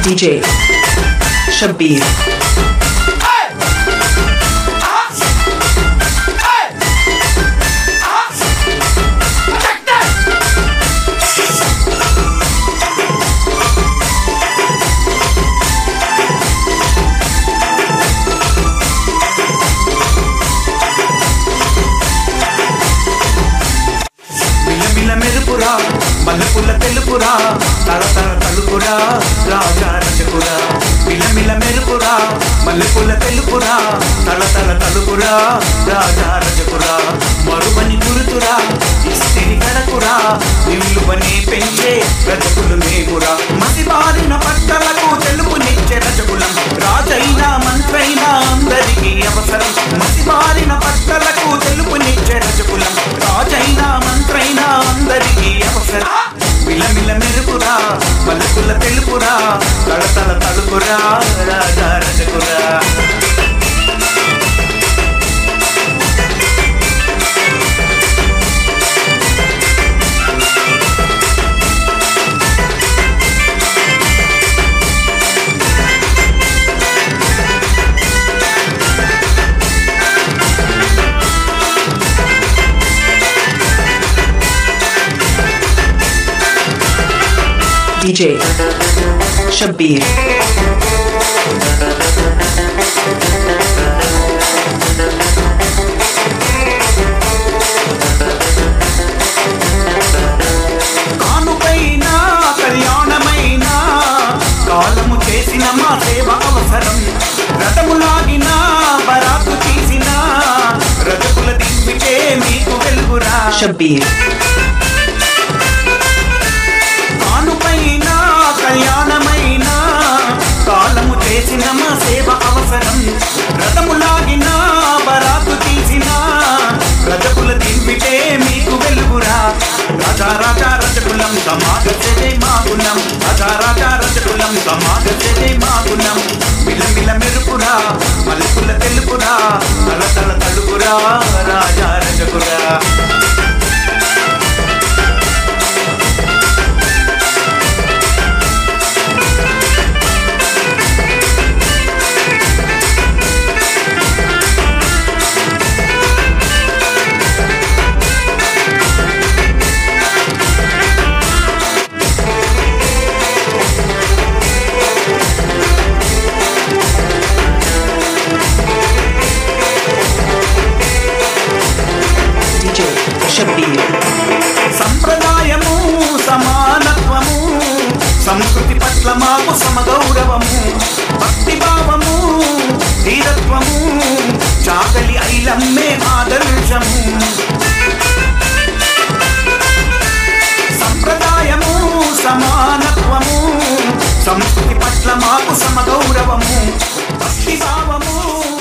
DJ Shabir. మిలమిల మెరుపురా మల్లెపుల్ల తెలుపురా తల తల తలుపురా రాజా రజకురా మిలమిల మెరుపురా మల్లెపుల్ల తెలుపురా తల తల తలుపురా రాజా రజకురా మరువని గురుతురా ఇస్తిని గడకురా నిల్లువని పెంచే రజకులు మేమురా మసిబారిన పట్టలకు తెలుపునిచ్చే రజకులం రాజైనా మంత్రైనా అందరికీ అవసరం మసిబారిన పట్టలకు తెలుపునిచ్చే రజకులం రాజైనా మంత్రైనా అందరికీ అవసరం మిలమిల మెరుపురా పలుకుల తెలుపురా తలతల తలుపురా రాజా రజకురా DJ Shabir. కానుకైనా కళ్యాణమైనా కాలము చేసిన మా సేవ అవసరం రథములాగిన బరాకు తీసిన రథకుల దింపితే మీకు వెలుగురా Shabir. కానుపైన కళ్యాణమైన కాలము చేసిన మా సేవ అవసరం రథములాగిన బరాకు తీసిన రథకుల దింపితే మీకు వెలుగురా రాజా రాజా రజకులం సమాగతే మా గుణం రాజా రాజా రజకులం సమాగతే మా గుణం మిలమిల మెరుపురా మలుపుల తెలుపురా తల తల తలుపురా రాజా రజకురా DJ Shabir. సంప్రదాయము సమానత్వము సంస్కృతి పట్ల మాకు సమగౌరవము భక్తి భావము ధీరత్వము చాకలి ఐలమ్మే ఆదర్శము సంప్రదాయము సమానత్వము సంస్కృతి పట్ల మాకు సమగౌరవము భక్తి భావము